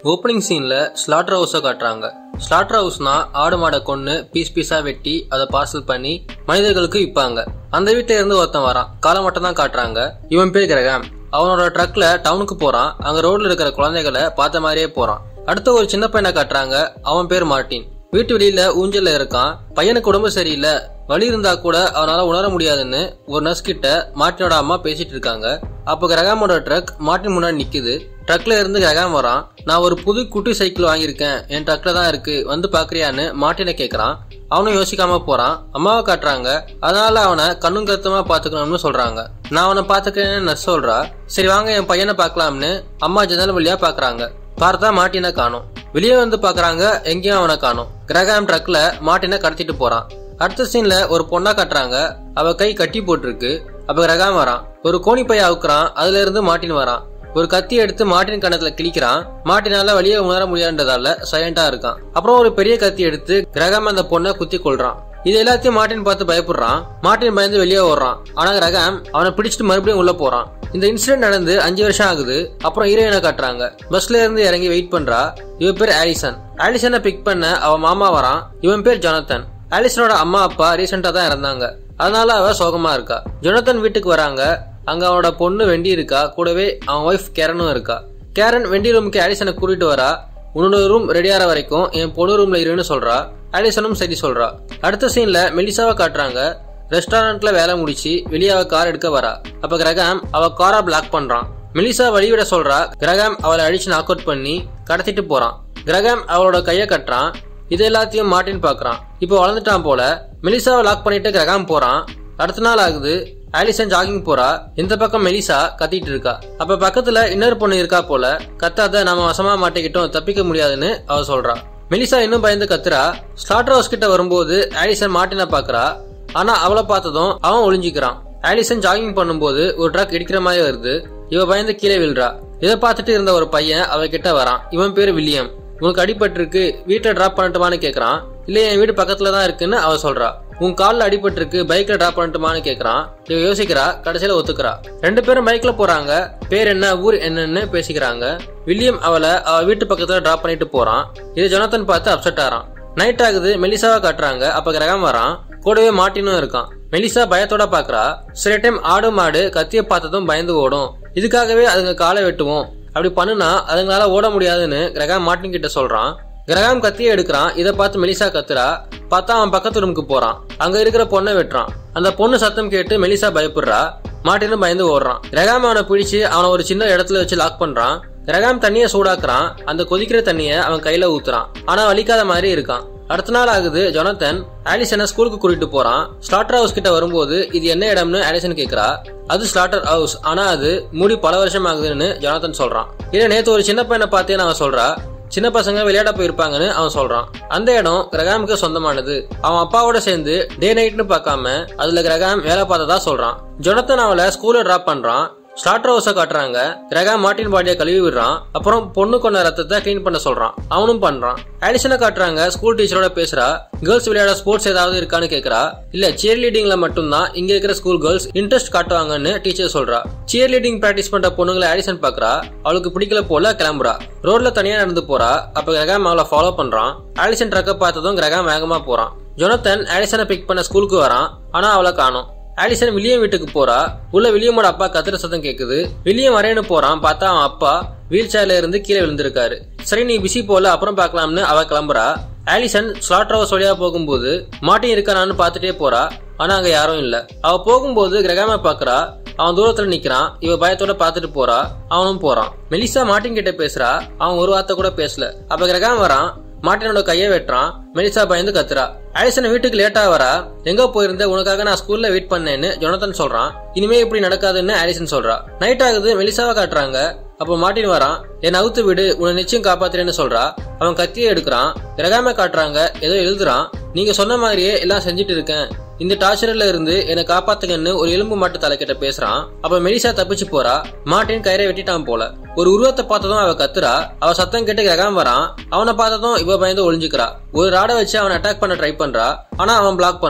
opening சீன்ல slaughter ஹவுஸை காட்டுறாங்க slaughter ஹவுஸ்னா ஆடு மாடை கொன்னு பீஸ் பீஸா வெட்டி அதை பார்சல் பண்ணி மனிதர்களுக்கு விற்பாங்க அந்த வீட்டுல இருந்து ஒருத்தன் வரான் காலை மட்டும் தான் காட்டுறாங்க இவன் பேர் கிரகாம் அவனோட ட்ரக்ல டவுனுக்கு போறான் அங்க ரோட்ல இருக்கிற குழந்தைகளை பார்த்த மாதிரியே போறான் அடுத்த ஒரு சின்ன பையனை காட்டுறாங்க அவன் பேர் மார்ட்டின் வீட்டு வெளியில ஊஞ்சல்ல இருக்கான் பையனுக்கு உடம்பு சரியில்லை வலி இருந்தா கூட அவனால உணர முடியாதுன்னு ஒரு நர்ஸ் கிட்ட மார்ட்டினோட அம்மா பேசிட்டு இருக்காங்க அப்ப கிரகாமோட ட்ரக் மார்ட்டின் முன்னாடி நிக்குது ட்ரக்ல இருந்து கிரகாம் வரான் நான் ஒரு புது குட்டி சைக்கிள் வாங்கியிருக்கேன் என் ட்ரக்ல தான் இருக்கு வந்து பாக்குறியான்னு மார்ட்டினை கேக்குறான் அவனும் யோசிக்காம போறான் அம்மாவை காட்டுறாங்க அதனால அவனை கண்ணும் கருத்துமா பாத்துக்கணும்னு சொல்றாங்க நான் அவனை பாத்துக்கிறேன்னு நர்ஸ் சொல்றா சரி வாங்க என் பையனை பார்க்கலாம்னு அம்மா ஜன்னல் வழியா பாக்குறாங்க பார்த்தா மார்ட்டினை காணும் வெளியே வந்து பாக்குறாங்க எங்கேயும் அவனை காணும் கிரகாம் ட்ரக்ல மார்ட்டினை கடத்திட்டு போறான் அடுத்த சீன்ல ஒரு பொண்ணா காட்டுறாங்க அவ கை கட்டி போட்டிருக்கு அப்ப கிரகாம் வரான் ஒரு கோணி பைய அவுக்குறான் அதுல இருந்து மார்ட்டின் வரான் ஒரு கத்தி எடுத்து மார்ட்டின் கணத்துல கிழிக்கிறான் மார்ட்டினால வெளியே உணர முடியாதுன்றதால சைலண்டா இருக்கான் அப்புறம் ஒரு பெரிய கத்தி எடுத்து கிரகாம் அந்த பொண்ணை குத்தி கொள்றான் இது எல்லாத்தையும் மார்ட்டின் பார்த்து பயப்படுறான் மார்ட்டின் பயந்து வெளியே ஓடுறான் ஆனா கிரகாம் அவனை பிடிச்சிட்டு மறுபடியும் உள்ள போறான் இந்த இன்சிடென்ட் நடந்து அஞ்சு வருஷம் ஆகுது அப்புறம் ஹீரோயினை காட்டுறாங்க பஸ்ல இருந்து இறங்கி வெயிட் பண்றா இவ பேர் ஆலிசன் ஆலிசனை பிக் பண்ண அவ மாமா வரான் இவன் பேர் ஜொனத்தன் ஆலிசனோட அம்மா அப்பா ரீசெண்டா தான் இறந்தாங்க அதனால அவ சோகமா இருக்கா ஜொனத்தன் வீட்டுக்கு வராங்க அங்க அவனோட பொண்ணு வெண்டி இருக்கா கூடவே அவன் ஒய்ஃப் கேரனும் இருக்கா கேரன் வெண்டி ரூமுக்கு ஆலிசனை கூட்டிட்டு வரா உன்னோட ரூம் ரெடியாகிற வரைக்கும் என் பொண்ணு ரூம்ல இருன்னு சொல்றா ஆலிசனும் சரி சொல்றா அடுத்த சீன்ல மெலிசாவை காட்டுறாங்க ரெஸ்டாரண்ட்ல வேலை முடிச்சு வெளியே அவ கார் எடுக்க வரா அப்ப கிரகாம் அவ காரை பிளாக் பண்றான் மெலிசா வழிவிட சொல்றா கிரகாம் அவளை அடிச்சு நாக் அவுட் பண்ணி கடத்திட்டு போறான் கிரகாம் அவளோட கைய கட்டுறான் இது எல்லாத்தையும் மார்ட்டின் பாக்குறான் இப்போ வளர்ந்துட்டான் போல மெலிசாவை லாக் பண்ணிட்டு கிரகாம் போறான் அடுத்த நாள் ஆகுது ஆலிசன் ஜாகிங் போறா இந்த பக்கம் மெலிசா கத்திட்டு இருக்கா அப்ப பக்கத்துல இன்னொரு பொண்ணு இருக்கா போல கத்தாத நாம வசமா மாட்டிக்கிட்டோம் தப்பிக்க முடியாதுன்னு அவ சொல்றா மெலிசா இன்னும் பயந்து கத்துறா ஸ்லாட்டர் ஹவுஸ் கிட்ட வரும்போது ஆலிசன் மார்ட்டினை பாக்குறா ஆனா அவளை பார்த்ததும் அவன் ஒளிஞ்சிக்கிறான் ஆலிசன் ஜாகிங் பண்ணும்போது ஒரு ட்ரக் இடிக்கிற மாதிரி வருது இவ பயந்து கீழே விழுறா இதை பார்த்துட்டு இருந்த ஒரு பையன் அவ கிட்ட வரான் இவன் பேரு வில்லியம் உனக்கு அடிபட்டிருக்கு வீட்டுல டிராப் பண்ணட்டுமான்னு கேக்குறான் இல்ல என் வீடு பக்கத்துல தான் இருக்குன்னு அவ சொல்றா உன் கால்ல அடிபட்டிருக்கு பைக்ல டிராப் பண்ணட்டுமான்னு கேக்குறான் இவ யோசிக்கிறா கடைசியில ஒத்துக்கிறா ரெண்டு பேரும் பைக்ல போறாங்க பேர் என்ன ஊர் என்னன்னு பேசிக்கிறாங்க வில்லியம் அவளை அவ வீட்டு பக்கத்துல டிராப் பண்ணிட்டு போறான் இதை ஜொனத்தன் பார்த்து அப்செட் ஆறான் நைட் ஆகுது மெலிசாவை காட்டுறாங்க அப்ப கிரகம் வரான் கூடவே மாட்டினும் இருக்கான் மெலிசா பயத்தோட பாக்குறா சில டைம் ஆடு மாடு கத்திய பார்த்ததும் பயந்து ஓடும் இதுக்காகவே அதுங்க காலை வெட்டுவோம் அப்படி பண்ணுனா அதுங்களால ஓட முடியாதுன்னு கிரகாம் மார்ட்டின் கிட்ட சொல்றான் கிரகாம் கத்தியை எடுக்கிறான் இதை பார்த்து மெலிசா கத்துறா பார்த்தா அவன் பக்கத்து ரூமுக்கு போறான் அங்க இருக்கிற பொண்ணை வெட்டுறான் அந்த பொண்ணு சத்தம் கேட்டு மெலிசா பயப்படுறா மார்ட்டினும் பயந்து ஓடுறான் கிரகாம் அவனை பிடிச்சு அவனை ஒரு சின்ன இடத்துல வச்சு லாக் பண்றான் கிரகாம் தண்ணிய சூடாக்குறான் அந்த கொதிக்கிற தண்ணிய அவன் கையில ஊத்துறான் ஆனா வலிக்காத மாதிரி இருக்கான் அடுத்த நாள் ஆகுது ஜொனத்தன் ஆலிசனை ஸ்கூலுக்கு கூட்டிட்டு போறான் ஸ்லாட்டர் ஹவுஸ் கிட்ட வரும்போது இது என்ன இடம்னு ஆலிசன் கேக்குறா அது ஸ்லாட்டர் ஹவுஸ் ஆனா அது மூடி பல வருஷம் ஆகுதுன்னு ஜொனத்தன் சொல்றான் இல்ல நேத்து ஒரு சின்ன பையனை பார்த்தேன்னு அவன் சொல்றா சின்ன பசங்க விளையாட போயிருப்பாங்கன்னு அவன் சொல்றான் அந்த இடம் கிரகாமுக்கு சொந்தமானது அவன் அப்பாவோட சேர்ந்து டே நைட்னு பார்க்காம அதுல கிரகாம் வேலை பார்த்ததா சொல்றான் ஜொனத்தன் அவளை ஸ்கூல்ல டிராப் பண்றான் ஸ்லாட்டர் ஹவுஸ காட்டுறாங்க கிரகா மார்ட்டின் பாடியை கழுவி விடுறான் அப்புறம் பொண்ணு கொண்ட ரத்தத்தை க்ளீன் பண்ண சொல்றான் அவனும் பண்றான் ஆலிசனை காட்டுறாங்க ஸ்கூல் டீச்சரோட பேசுறா கேர்ள்ஸ் விளையாட ஸ்போர்ட்ஸ் ஏதாவது இருக்கான்னு கேக்குறா இல்ல சியர் லீடிங்ல மட்டும்தான் இங்க இருக்கிற ஸ்கூல் கேர்ள்ஸ் இன்ட்ரெஸ்ட் காட்டுவாங்கன்னு டீச்சர் சொல்றா சியர் லீடிங் பிராக்டிஸ் பண்ற பொண்ணுங்களை ஆலிசன் பாக்குறா அவளுக்கு பிடிக்கல போல கிளம்புறா ரோட்ல தனியா நடந்து போறா அப்ப கிரகாம் அவளை ஃபாலோ பண்றான் ஆலிசன் ட்ரக்க பார்த்ததும் கிரகாம் வேகமா போறான் ஜொனத்தன் ஆலிசனை பிக் பண்ண ஸ்கூலுக்கு வரான் ஆனா அவளை காணும் ஆலிசன் வில்லியம் வீட்டுக்கு போறா உள்ள வில்லியமோட அப்பா கத்துற சத்தம் கேக்குது வில்லியம் வரேன்னு போறான் பார்த்தா அவன் அப்பா வீல் சேர்ல இருந்து கீழே விழுந்திருக்காரு சரி நீ பிஸி போல அப்புறம் பார்க்கலாம்னு அவ கிளம்புறா ஆலிசன் ஸ்லாட்டர் ஹவுஸ் வழியா போகும்போது மாட்டின் இருக்கானான்னு பார்த்துட்டே போறா ஆனா அங்க யாரும் இல்ல அவ போகும்போது கிரகாம பாக்குறா அவன் தூரத்துல நிக்கிறான் இவ பயத்தோட பாத்துட்டு போறா அவனும் போறான் மெலிசா மார்ட்டின் கிட்ட பேசுறா அவன் ஒரு வார்த்தை கூட பேசல அப்ப கிரகாம் வரான் மார்ட்டினோட கையை வெட்டுறான் மெலிசா பயந்து கத்துறா ஆலிசன் வீட்டுக்கு லேட்டா வரா எங்க போயிருந்த உனக்காக நான் ஸ்கூல்ல வெயிட் பண்ணேன்னு ஜொனத்தன் சொல்றான் இனிமே இப்படி நடக்காதுன்னு ஆலிசன் சொல்றா நைட் ஆகுது மெலிசாவை காட்டுறாங்க அப்போ மார்ட்டின் வரான் என்னை அவுத்து விடு உன்னை நிச்சயம் காப்பாத்துறேன்னு சொல்றா அவன் கத்தியை எடுக்கிறான் கிரகாம காட்டுறாங்க ஏதோ எழுதுறான் நீங்க சொன்ன மாதிரியே எல்லாம் செஞ்சுட்டு இருக்கேன் இந்த டார்ச்சர்ல இருந்து என்னை காப்பாத்துங்கன்னு ஒரு எலும்பு மாட்டு தலைக்கிட்ட பேசுறான் அப்ப மெலிசா தப்பிச்சு போறா மார்ட்டின் கயிறை வெட்டிட்டான் போல ஒரு உருவத்தை பார்த்ததும் அவ கத்துறா அவ சத்தம் கேட்டு கிரகாம் வரான் அவனை பார்த்ததும் இவ பயந்து ஒளிஞ்சுக்கிறா ஒரு ராடை வச்சு அவனை அட்டாக் பண்ண ட்ரை பண்றா ஆனா அவன் பிளாக் பண்றான்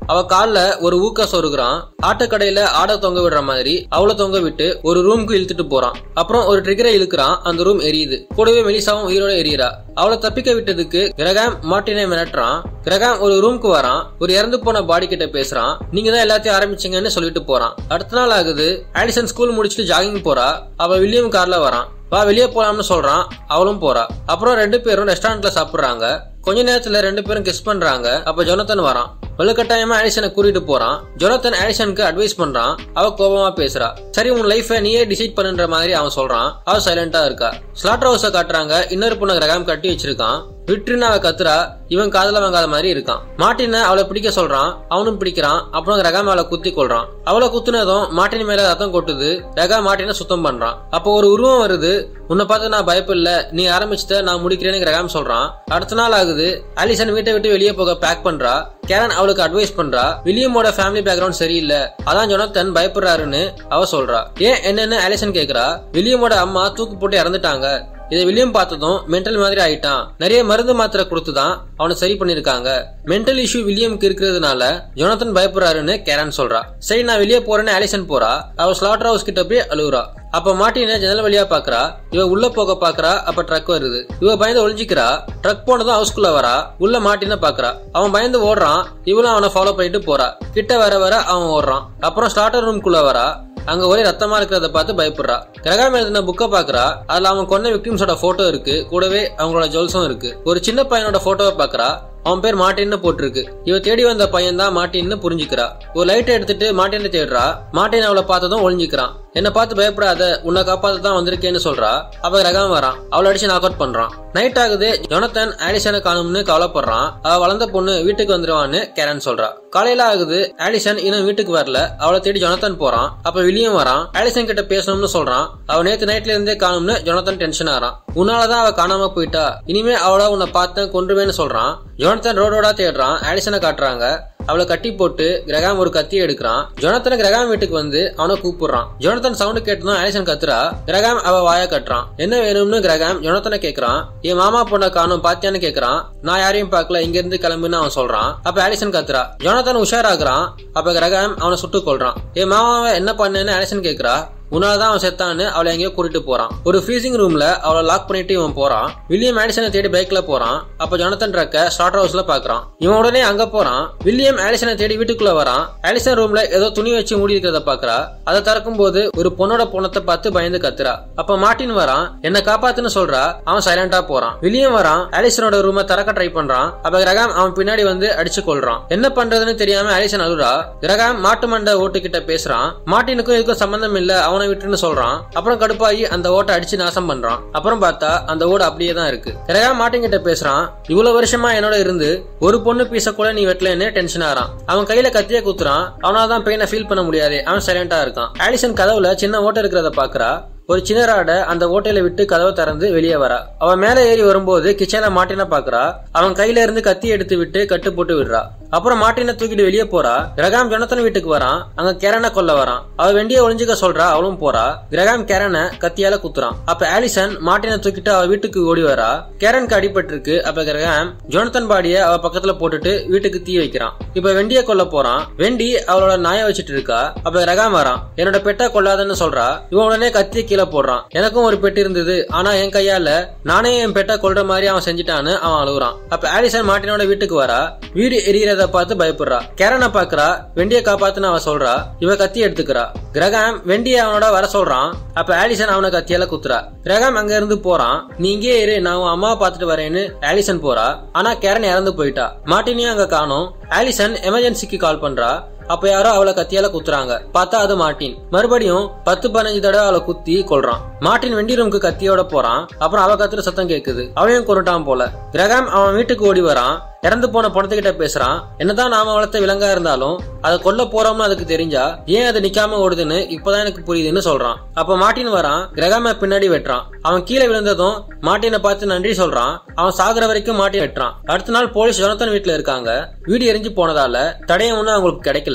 அவ கால்ல ஒரு ஊக்க சொருகுறான் ஆட்டக்கடையில ஆடை தொங்க விடுற மாதிரி அவளை தொங்க விட்டு ஒரு ரூமுக்கு இழுத்துட்டு போறான் அப்புறம் ஒரு ட்ரிகரை இழுக்கிறான் அந்த ரூம் எரியுது கூடவே மெலிசாவும் உயிரோட எரியறா அவளை தப்பிக்க விட்டதுக்கு கிரகாம் மார்ட்டினை மிரட்டுறான் கிரகாம் ஒரு ரூமுக்கு வரான் ஒரு இறந்து போன பாடி கிட்ட பேசுறான் நீங்க தான் எல்லாத்தையும் ஆரம்பிச்சீங்கன்னு சொல்லிட்டு போறான் அடுத்த நாள் ஆகுது ஆலிசன் ஸ்கூல் முடிச்சுட்டு ஜாகிங் போறா அவ வில்லியம் கார்ல வரான் வா வெளியே போலாம்னு சொல்றான் அவளும் போறா அப்புறம் ரெண்டு பேரும் ரெஸ்டாரண்ட்ல சாப்பிடுறாங்க கொஞ்ச நேரத்துல ரெண்டு பேரும் கிஸ் பண்றாங்க அப்ப ஜொனத்தன் வரான் வலுக்கட்டாயமா ஆலிசனை கூட்டிட்டு போறான் ஜொனத்தன் ஆலிசனுக்கு அட்வைஸ் பண்றான் அவ கோபமா பேசுறா சரி உன் லைஃப நீயே டிசைட் பண்ணுன்ற மாதிரி அவன் சொல்றான் அவ சைலண்டா இருக்கா ஸ்லாட்டர் ஹவுஸ காட்டுறாங்க இன்னொரு பொண்ணு கிரகம் கட்டி வச்சிருக்கான் விட்டுன்னு அவ கத்துறா இவன் காதல வாங்காத மாதிரி இருக்கான் மார்ட்டின அவளை பிடிக்க சொல்றான் அவனும் பிடிக்கிறான் அப்புறம் ரகாம் அவளை குத்தி கொள்றான் அவளை குத்துனதும் மார்ட்டின் மேல ரத்தம் கொட்டுது ரகா மார்ட்டின சுத்தம் பண்றான் அப்போ ஒரு உருவம் வருது உன்னை பார்த்து நான் பயப்பில்ல நீ ஆரம்பிச்சுட்ட நான் முடிக்கிறேன்னு ரகாம் சொல்றான் அடுத்த நாள் ஆகுது ஆலிசன் வீட்டை விட்டு வெளியே போக பேக் பண்றா கேரன் அவளுக்கு அட்வைஸ் பண்றா வில்லியமோட ஃபேமிலி பேக்ரவுண்ட் சரியில்லை அதான் ஜொனத்தன் பயப்படுறாருன்னு அவ சொல்றா ஏன் என்னன்னு ஆலிசன் கேக்குறா வில்லியமோட அம்மா தூக்கு போட்டு இறந்துட்டாங்க இதை வில்லியம் பார்த்ததும் மென்டல் மாதிரி ஆயிட்டான் நிறைய மருந்து மாத்திரை கொடுத்து தான் அவனை சரி பண்ணிருக்காங்க மென்டல் இஷ்யூ வில்லியம்க்கு இருக்கிறதுனால ஜொனத்தன் பயப்படுறாருன்னு கேரன் சொல்றா சரி நான் வெளியே போறேன்னு ஆலிசன் போறா அவ ஸ்லாட்டர் ஹவுஸ் கிட்ட போய் அழுகுறா அப்ப மாட்டின ஜன்னல் வழியா பாக்குறா இவ உள்ள போக பாக்குறா அப்ப ட்ரக் வருது இவ பயந்து ஒளிஞ்சிக்கிறா ட்ரக் போனதும் ஹவுஸ்குள்ள வரா உள்ள மாட்டின பாக்குறா அவன் பயந்து ஓடுறான் இவளும் அவனை ஃபாலோ பண்ணிட்டு போறா கிட்ட வர வர அவன் ஓடுறான் அப்புறம் ஸ்லாட்டர் ரூம்குள்ள வரா அங்க ஒரே ரத்தமா இருக்கிறத பார்த்து பயப்படுறா கிரகாம் எழுதின புக்கை பாக்குறா அதுல அவன் கொன்ன விக்டிம்ஸோட போட்டோ இருக்கு கூடவே அவங்களோட ஜுவல்ஸும் இருக்கு ஒரு சின்ன பையனோட போட்டோவை பாக்குறா அவன் பேர் மார்ட்டின்னு போட்டிருக்கு இவ தேடி வந்த பையன் தான் மார்ட்டின்னு புரிஞ்சுக்கிறா ஒரு லைட் எடுத்துட்டு மார்ட்டினை தேடுறா மார்ட்டின் அவளை பார்த்ததும் ஒளிஞ்சிக்கிறான் என்ன பார்த்து பயப்படாத உன்னை காப்பாத்த தான் வந்திருக்கேன்னு சொல்றா அவ ரகம் வரான் அவளை அடிச்சு நாக் அவுட் பண்றான் நைட் ஆகுது ஜொனத்தன் ஆலிசனை காணும்னு கவலைப்படுறான் அவ வளர்ந்த பொண்ணு வீட்டுக்கு வந்துருவான்னு கேரன் சொல்றா காலையில ஆகுது ஆலிசன் இன்னும் வீட்டுக்கு வரல அவளை தேடி ஜொனத்தன் போறான் அப்ப வில்லியம் வரான் ஆலிசன் கிட்ட பேசணும்னு சொல்றான் அவ நேத்து நைட்ல இருந்தே காணும்னு ஜொனத்தன் டென்ஷன் ஆறான் உன்னாலதான் அவ காணாம போயிட்டா இனிமே அவள உன்னை பார்த்தேன் கொன்றுவேன்னு சொல்றான் ஜொனத்தன் ரோடோடா தேடுறான் ஆலிசனை காட்டுறாங்க அவளை கட்டி போட்டு கிரகாம் ஒரு கத்தி எடுக்கிறான் ஜொனத்தன் கிரகாம் வீட்டுக்கு வந்து அவனை கூப்பிடுறான் ஜொனத்தன் சவுண்ட் கேட்டதும் ஆலிசன் கத்துறா கிரகாம் அவ வாய கட்டுறான் என்ன வேணும்னு கிரகாம் ஜொனத்தனை கேக்குறான் என் மாமா பொண்ணை காணும் பாத்தியான்னு கேக்குறான் நான் யாரையும் பார்க்கல இங்க இருந்து கிளம்புன்னு அவன் சொல்றான் அப்ப ஆலிசன் கத்துறா ஜொனத்தன் உஷாராக்குறான் அப்ப கிரகாம் அவனை சுட்டு கொள்றான் என் மாமாவை என்ன பண்ணேன்னு ஆலிசன் கேக்குறா உன்னாலதான் அவன் செத்தான்னு அவளை எங்கேயோ கூட்டிட்டு போறான் ஒரு ஃப்ரீசிங் ரூம்ல அவளை லாக் பண்ணிட்டு இவன் போறான் வில்லியம் ஆலிசனை தேடி பைக்ல போறான் அப்ப ஜொனத்தன் ட்ரக்க ஸ்லாட்டர் ஹவுஸ்ல பாக்குறான் இவன் உடனே அங்க போறான் வில்லியம் ஆலிசனை தேடி வீட்டுக்குள்ள வரான் ஆலிசன் ரூம்ல ஏதோ துணி வச்சு மூடி இருக்கிறத பாக்குறா அதை திறக்கும் போது ஒரு பொண்ணோட பொண்ணத்தை பார்த்து பயந்து கத்துறா அப்ப மார்ட்டின் வரான் என்ன காப்பாத்துன்னு சொல்றா அவன் சைலண்டா போறான் வில்லியம் வரான் ஆலிசனோட ரூமை திறக்க ட்ரை பண்றான் அப்ப கிரகாம் அவன் பின்னாடி வந்து அடிச்சு கொள்றான் என்ன பண்றதுன்னு தெரியாம ஆலிசன் அழுறா கிரகாம் மாட்டு மண்டை ஓட்டு கிட்ட பேசுறான் மார்ட்டினுக்கும் இதுக்கும் சம்பந்தம் இல்ல அவனை விட்டுன்னு சொல்றான் அப்புறம் கடுப்பாகி அந்த ஓட்டை அடிச்சு நாசம் பண்றான் அப்புறம் பார்த்தா அந்த ஓடு அப்படியே தான் இருக்கு கிரகாம் மார்ட்டின் கிட்ட பேசுறான் இவ்வளவு வருஷமா என்னோட இருந்து ஒரு பொண்ணு பீச கூட நீ வெட்டலன்னு டென்ஷன் ஆறான் அவன் கையில கத்திய குத்துறான் அவனால தான் பெயினை ஃபீல் பண்ண முடியாது அவன் சைலண்டா இருக்கான் ஆலிசன் கதவுல சின்ன ஓட்டை இருக்கிறத பாக்குறா ஒரு சின்ன ராட அந்த ஓட்டையில விட்டு கதவை திறந்து வெளியே வரா அவன் மேல ஏறி வரும்போது கிச்சன்ல மாட்டின பாக்குறா அவன் கையில இருந்து கத்தி எடுத்து விட்டு கட்டு போட்டு விடுறா அப்புறம் மாட்டினை தூக்கிட்டு வெளியே போறா கிரகாம் ஜொனத்தன் வீட்டுக்கு வரான் அங்க கேரனை கொல்ல வரான் அவ வெண்டிய ஒளிஞ்சுக்க சொல்றா அவளும் போறா கிரகாம் கேரனை கத்தியால குத்துறான் அப்ப ஆலிசன் மாட்டினை தூக்கிட்டு அவ வீட்டுக்கு ஓடி வரா கேரனுக்கு அடிபட்டிருக்கு அப்ப கிரகாம் ஜொனத்தன் பாடிய அவ பக்கத்துல போட்டுட்டு வீட்டுக்கு தீ வைக்கிறான் இப்ப வெண்டிய கொல்ல போறான் வெண்டி அவளோட நாய வச்சிட்டு இருக்கா அப்ப கிரகாம் வரான் என்னோட பெட்டை கொல்லாதன்னு சொல்றா இவன் உடனே கத்திய கீழே போடுறான் எனக்கும் ஒரு பெட்டு இருந்தது ஆனா என் கையால நானே என் பெட்டை கொல்ற மாதிரி அவன் செஞ்சுட்டான்னு அவன் அழுகுறான் அப்ப ஆலிசன் மார்ட்டினோட வீட்டுக்கு வரா வீடு எரியறத பார்த்து பயப்படுறா கேரனை பாக்குறா வெண்டிய காப்பாத்துன்னு அவ சொல்றா இவ கத்தி எடுத்துக்கிறா கிரகாம் வெண்டிய அவனோட வர சொல்றான் அப்ப ஆலிசன் அவனை கத்தியால குத்துறா கிரகாம் அங்க இருந்து போறான் நீ இங்கே இரு நான் உன் அம்மாவை பாத்துட்டு வரேன்னு ஆலிசன் போறா ஆனா கேரன் இறந்து போயிட்டா மார்ட்டினையும் அங்க காணும் ஆலிசன் எமர்ஜென்சிக்கு கால் பண்றா அப்ப யாரோ அவளை கத்தியால குத்துறாங்க பார்த்தா அது மார்ட்டின் மறுபடியும் பத்து பதினஞ்சு தடவை அவளை குத்தி கொள்றான் மார்ட்டின் வெண்டி ரூமுக்கு கத்தியோட போறான் அப்புறம் அவ கத்துற சத்தம் கேக்குது அவளையும் கொண்டுட்டான் போல கிரகாம் அவன் வீட்டுக்கு ஓடி வரான் இறந்து போன பணத்துக்கிட்ட பேசுறான் என்னதான் நாம வளர்த்த விலங்கா இருந்தாலும் அதை கொல்ல போறோம்னு அதுக்கு தெரிஞ்சா ஏன் அது நிக்காம ஓடுதுன்னு இப்பதான் எனக்கு புரியுதுன்னு சொல்றான் அப்ப மார்ட்டின் வரான் கிரகாம பின்னாடி வெட்டுறான் அவன் கீழே விழுந்ததும் மார்ட்டினை பார்த்து நன்றி சொல்றான் அவன் சாகுற வரைக்கும் மார்ட்டின் வெட்டுறான் அடுத்த நாள் போலீஸ் ஜொனத்தன் வீட்டுல இருக்காங்க வீடு எரிஞ்சு போனதால தடயம் ஒண்ணு அவங்களுக்கு கிடைக்கல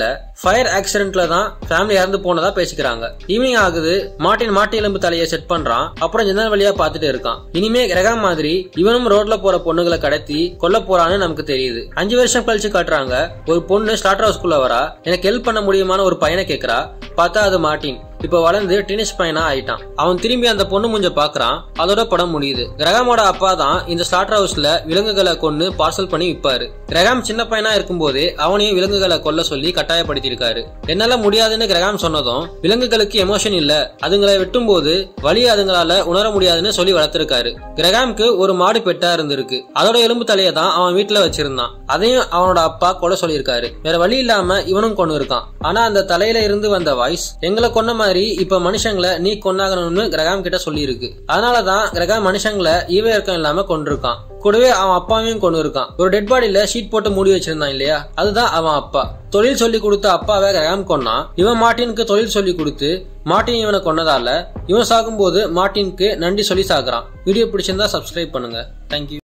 வீட்டுல ஃபயர் ஆக்சிடென்ட்ல தான் ஃபேமிலி இறந்து போனதா பேசிக்கிறாங்க ஈவினிங் ஆகுது மார்ட்டின் மாட்டு எலும்பு தலையை செட் பண்றான் அப்புறம் ஜன்னல் வழியா பார்த்துட்டு இருக்கான் இனிமே கிரகம் மாதிரி இவனும் ரோட்ல போற பொண்ணுகளை கடத்தி கொல்ல போறான்னு நமக்கு தெரியுது அஞ்சு வருஷம் கழிச்சு காட்டுறாங்க ஒரு பொண்ணு ஸ்லாட்டர் ஹவுஸ்குள்ள வரா எனக்கு ஹெல்ப் பண்ண முடியுமான்னு ஒரு பையனை கேக்குறா பார்த்தா அது மார்ட்டின் இப்ப வளர்ந்து டீனேஜ் பையனா ஆயிட்டான் அவன் திரும்பி அந்த பொண்ணு முஞ்ச பாக்குறான் அதோட படம் முடியுது கிரகாமோட அப்பா தான் இந்த ஸ்லாட்டர் ஹவுஸ்ல விலங்குகளை கொண்டு பார்சல் பண்ணி விற்பாரு கிரகாம் சின்ன பையனா இருக்கும்போதே அவனையும் விலங்குகளை கொல்ல சொல்லி கட்டாயப்படுத்தியிருக்காரு என்னால முடியாதுன்னு கிரகாம் சொன்னதும் விலங்குகளுக்கு எமோஷன் இல்ல அதுங்களை வெட்டும் போது வலி அதுங்களால உணர முடியாதுன்னு சொல்லி வளர்த்திருக்காரு கிரகாம்க்கு ஒரு மாடு பெட்டா இருந்திருக்கு அதோட எலும்பு தலையை தான் அவன் வீட்டுல வச்சிருந்தான் அதையும் அவனோட அப்பா கொலை சொல்லியிருக்காரு வேற வழி இல்லாம இவனும் கொண்டு இருக்கான் ஆனா அந்த தலையில இருந்து வந்த வாய்ஸ் எங்களை கொன்ன மாதிரி இப்ப மனுஷங்களை நீ கொன்னாகணும்னு கிரகாம் கிட்ட சொல்லி இருக்கு அதனாலதான் கிரகாம் மனுஷங்களை ஈவ இறக்கம் இல்லாம கொண்டிருக்கான் கூடவே அவன் அப்பாவையும் கொண்டு இருக்கான் ஒரு டெட் பாடியில ஷீட் போட்டு மூடி வச்சிருந்தான் இல்லையா அதுதான் அவன் அப்பா தொழில் சொல்லி கொடுத்த அப்பாவை கிரகாம் கொன்னான் இவன் மார்ட்டினுக்கு தொழில் சொல்லி கொடுத்து மார்ட்டின் இவனை கொன்னதால இவன் சாகும்போது மார்ட்டினுக்கு நன்றி சொல்லி சாகுறான் வீடியோ பிடிச்சிருந்தா சப்ஸ்கிரைப் பண்ணுங்க தேங்க்யூ